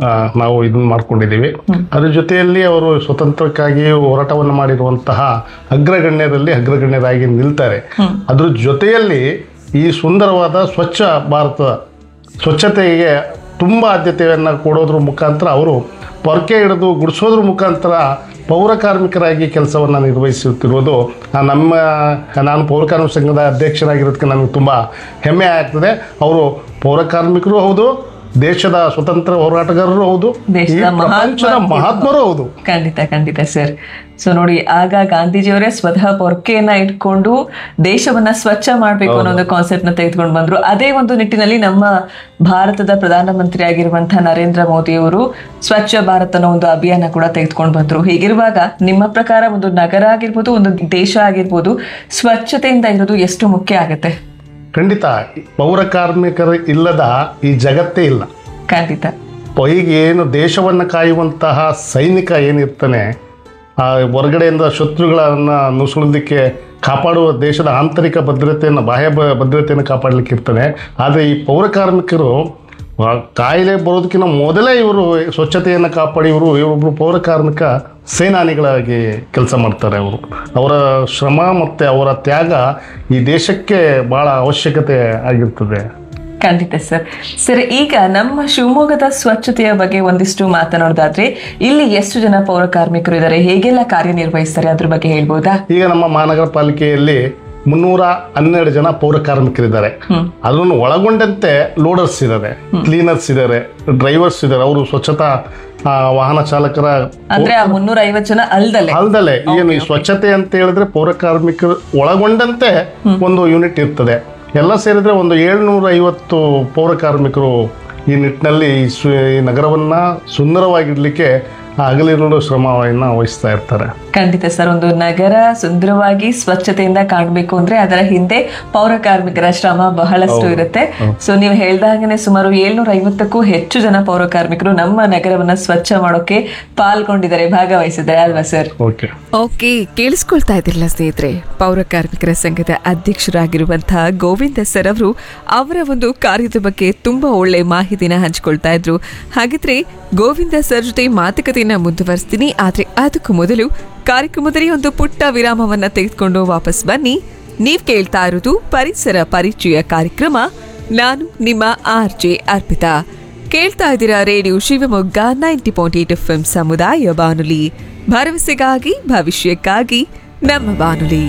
ಆ, ನಾವು ಇದನ್ನ ಮಾಡ್ಕೊಂಡಿದ್ದೀವಿ ಅದ್ರ ಜೊತೆಯಲ್ಲಿ ಅವರು ಸ್ವತಂತ್ರಕ್ಕಾಗಿ ಹೋರಾಟವನ್ನು ಮಾಡಿರುವಂತಹ ಅಗ್ರಗಣ್ಯರಲ್ಲಿ ಅಗ್ರಗಣ್ಯರಾಗಿ ನಿಲ್ತಾರೆ ಅದ್ರ ಜೊತೆಯಲ್ಲಿ ಈ ಸುಂದರವಾದ ಸ್ವಚ್ಛ ಭಾರತ ಸ್ವಚ್ಛತೆಗೆ ತುಂಬ ಆದ್ಯತೆಯನ್ನು ಕೊಡೋದ್ರ ಮುಖಾಂತರ ಅವರು ಪೊರಕೆ ಹಿಡಿದು ಗುಡಿಸೋದ್ರ ಮುಖಾಂತರ ಪೌರ ಕಾರ್ಮಿಕರಾಗಿ ಕೆಲಸವನ್ನು ನಿರ್ವಹಿಸುತ್ತಿರುವುದು ಆ, ನಮ್ಮ ನಾನು ಪೌರ ಕಾರ್ಮಿಕ ಸಂಘದ ಅಧ್ಯಕ್ಷರಾಗಿರೋದಕ್ಕೆ ನನಗೆ ತುಂಬ ಹೆಮ್ಮೆ ಆಗ್ತದೆ ಅವರು ಪೌರ ಕಾರ್ಮಿಕರು ಹೌದು ದೇಶದ ಸ್ವತಂತ್ರ ಹೋರಾಟಗಾರರು ಹೌದು ಈ ದೇಶದ ಪ್ರಪಂಚದ ಮಹಾತ್ಮ ಮಹಾತ್ಮರು ಹೌದು ಖಂಡಿತ ಖಂಡಿತ ಸರ್ ಸೊ ನೋಡಿ ಆಗ ಗಾಂಧೀಜಿಯವರೇ ಸ್ವತಃ ಪೊರ್ಕೆಯನ್ನ ಇಟ್ಕೊಂಡು ದೇಶವನ್ನ ಸ್ವಚ್ಛ ಮಾಡ್ಬೇಕು ಅನ್ನೋ ಒಂದು ಕಾನ್ಸೆಪ್ಟ್ ನ ತೆಗೆದುಕೊಂಡು ಬಂದ್ರು ಅದೇ ಒಂದು ನಿಟ್ಟಿನಲ್ಲಿ ನಮ್ಮ ಭಾರತದ ಪ್ರಧಾನಮಂತ್ರಿ ಆಗಿರುವಂತಹ ನರೇಂದ್ರ ಮೋದಿ ಅವರು ಸ್ವಚ್ಛ ಭಾರತ್ ಅನ್ನೋ ಒಂದು ಅಭಿಯಾನ ಕೂಡ ತೆಗೆದುಕೊಂಡು ಬಂದ್ರು ಹೀಗಿರುವಾಗ ನಿಮ್ಮ ಪ್ರಕಾರ ಒಂದು ನಗರ ಆಗಿರ್ಬೋದು ಒಂದು ದೇಶ ಆಗಿರ್ಬೋದು ಸ್ವಚ್ಛತೆಯಿಂದ ಇರೋದು ಎಷ್ಟು ಮುಖ್ಯ ಆಗುತ್ತೆ ಖಂಡಿತ ಪೌರ ಕಾರ್ಮಿಕರು ಇಲ್ಲದ ಈ ಜಗತ್ತೇ ಇಲ್ಲ ಖಂಡಿತ ಈಗ ಏನು ದೇಶವನ್ನು ಕಾಯುವಂತಹ ಸೈನಿಕ ಏನಿರ್ತಾನೆ ಆ ಹೊರಗಡೆಯಿಂದ ಶತ್ರುಗಳನ್ನು ನುಸುಳೋದಕ್ಕೆ ಕಾಪಾಡುವ ದೇಶದ ಆಂತರಿಕ ಭದ್ರತೆಯನ್ನು ಬಾಹ್ಯ ಬ- ಭದ್ರತೆಯನ್ನು ಕಾಪಾಡಲಿಕ್ಕೆ ಇರ್ತಾನೆ ಆದರೆ ಈ ಪೌರ ಕಾರ್ಮಿಕರು ಆ, ಕಾಯಿಲೆ ಬರೋದಕ್ಕಿಂತ ಮೊದಲೇ ಇವರು ಸ್ವಚ್ಛತೆಯನ್ನು ಕಾಪಾಡಿ ಇವರು ಇವರೊಬ್ಬರು ಪೌರ ಕಾರ್ಮಿಕ ಸೇನಾನಿಗಳಾಗಿ ಕೆಲಸ ಮಾಡ್ತಾರೆ ಅವರು ಅವರ ಶ್ರಮ ಮತ್ತು ಅವರ ತ್ಯಾಗ ಈ ದೇಶಕ್ಕೆ ಭಾಳ ಅವಶ್ಯಕತೆ ಆಗಿರ್ತದೆ ಖಂಡಿತ ಸರ್ ಸರ್ ಈಗ ನಮ್ಮ ಶಿವಮೊಗ್ಗದ ಸ್ವಚ್ಛತೆಯ ಬಗ್ಗೆ ಒಂದಿಷ್ಟು ಮಾತನಾಡೋದಾದ್ರೆ ಇಲ್ಲಿ ಎಷ್ಟು ಜನ ಪೌರ ಕಾರ್ಮಿಕರು ಇದ್ದಾರೆ ಹೇಗೆಲ್ಲ ಕಾರ್ಯನಿರ್ವಹಿಸ್ತಾರೆ ಅದ್ರ ಬಗ್ಗೆ ಹೇಳ್ಬೋದಾ ಈಗ ನಮ್ಮ ಮಹಾನಗರ ಪಾಲಿಕೆಯಲ್ಲಿ ಮುನ್ನೂರ ಹನ್ನೆರಡು ಜನ ಪೌರ ಕಾರ್ಮಿಕರಿದ್ದಾರೆ ಅದನ್ನು ಒಳಗೊಂಡಂತೆ ಲೋಡರ್ಸ್ ಇದ್ದಾರೆ ಕ್ಲೀನರ್ಸ್ ಇದ್ದಾರೆ ಡ್ರೈವರ್ಸ್ ಇದ್ದಾರೆ ಅವರು ಸ್ವಚ್ಛತಾ ಆ, ವಾಹನ ಚಾಲಕರ ಅಂದ್ರೆ ಆ ಮುನ್ನೂರ ಐವತ್ತು ಜನ ಅಲ್ದಲೆ ಅಲ್ದಲೆ ಏನು ಈ ಸ್ವಚ್ಛತೆ ಅಂತ ಹೇಳಿದ್ರೆ ಪೌರ ಕಾರ್ಮಿಕರು ಒಳಗೊಂಡಂತೆ ಒಂದು ಯೂನಿಟ್ ಇರ್ತದೆ ಎಲ್ಲ ಸೇರಿದ್ರೆ ಒಂದು ಏಳ್ನೂರ ಐವತ್ತು ಪೌರ ಕಾರ್ಮಿಕರು ಈ ನಿಟ್ಟಿನಲ್ಲಿ ಈ ಸು- ಈ ನಗರವನ್ನ ಸುಂದರವಾಗಿಡ್ಲಿಕ್ಕೆ ಆ ಹಗಲಿರುಳು ಶ್ರಮವನ್ನು ವಹಿಸ್ತಾ ಇರ್ತಾರೆ ಖಂಡಿತ ಸರ್ ಒಂದು ನಗರ ಸುಂದರವಾಗಿ ಸ್ವಚ್ಛತೆಯಿಂದ ಕಾಣಬೇಕು ಅಂದ್ರೆ ಅದರ ಹಿಂದೆ ಪೌರ ಕಾರ್ಮಿಕರ ಶ್ರಮ ಬಹಳಷ್ಟು ಇರುತ್ತೆ ಸೊ ನೀವು ಹೇಳ್ದಾಗನೆ ಸುಮಾರು ಏಳ್ನೂರ ಐವತ್ತಕ್ಕೂ ಹೆಚ್ಚು ಜನ ಪೌರ ಕಾರ್ಮಿಕರು ನಮ್ಮ ನಗರವನ್ನ ಸ್ವಚ್ಛ ಮಾಡೋಕೆ ಪಾಲ್ಗೊಂಡಿದ್ದಾರೆ ಭಾಗವಹಿಸಿದ್ದಾರೆ ಅಲ್ವಾ ಸರ್ ಓಕೆ ಓಕೆ ಕೇಳಿಸ್ಕೊಳ್ತಾ ಇದ್ದಿರಲ್ಲ ಸ್ನೇಹಿತರೆ ಪೌರ ಕಾರ್ಮಿಕರ ಸಂಘದ ಅಧ್ಯಕ್ಷರಾಗಿರುವಂತಹ ಗೋವಿಂದ ಸರ್ ಅವರು ಅವರ ಒಂದು ಕಾರ್ಯದ ಬಗ್ಗೆ ತುಂಬಾ ಒಳ್ಳೆ ಮಾಹಿತಿನ ಹಂಚಿಕೊಳ್ತಾ ಇದ್ರು ಹಾಗಿದ್ರೆ ಗೋವಿಂದ ಸರ್ ಜೊತೆ ಮಾತುಕತೆಯನ್ನ ಮುಂದುವರಿಸ್ತೀನಿ ಆದ್ರೆ ಅದಕ್ಕೂ ಮೊದಲು ಕಾರ್ಯಕ್ರಮದಲ್ಲಿ ಒಂದು ಪುಟ್ಟ ವಿರಾಮವನ್ನ ತೆಗೆದುಕೊಂಡು ವಾಪಸ್ ಬನ್ನಿ ನೀವ್ ಕೇಳ್ತಾ ಇರೋದು ಪರಿಸರ ಪರಿಚಯ ಕಾರ್ಯಕ್ರಮ ನಾನು ನಿಮ್ಮ ಆರ್ ಜೆ ಅರ್ಪಿತಾ ಕೇಳ್ತಾ ಇದ್ದೀರಾ radio Shivamogga ninety point eight F ಸಮುದಾಯ ಬಾನುಲಿ ಭರವಸೆಗಾಗಿ ಭವಿಷ್ಯಕ್ಕಾಗಿ ನಮ್ಮ ಬಾನುಲಿ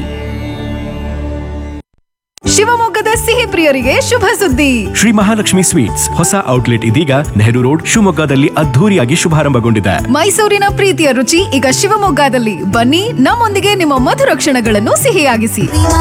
ಶಿವಮೊಗ್ಗದ ಸಿಹಿ ಪ್ರಿಯರಿಗೆ ಶುಭ ಸುದ್ದಿ ಶ್ರೀ ಮಹಾಲಕ್ಷ್ಮಿ ಸ್ವೀಟ್ಸ್ ಹೊಸ ಔಟ್ಲೆಟ್ ಇದೀಗ ನೆಹರು ರೋಡ್ ಶಿವಮೊಗ್ಗದಲ್ಲಿ ಅದ್ಧೂರಿಯಾಗಿ ಶುಭಾರಂಭಗೊಂಡಿದೆ ಮೈಸೂರಿನ ಪ್ರೀತಿಯ ರುಚಿ ಈಗ ಶಿವಮೊಗ್ಗದಲ್ಲಿ ಬನ್ನಿ ನಮ್ಮೊಂದಿಗೆ ನಿಮ್ಮ ಮಧುರ ಕ್ಷಣಗಳನ್ನು ಸಿಹಿಯಾಗಿಸಿ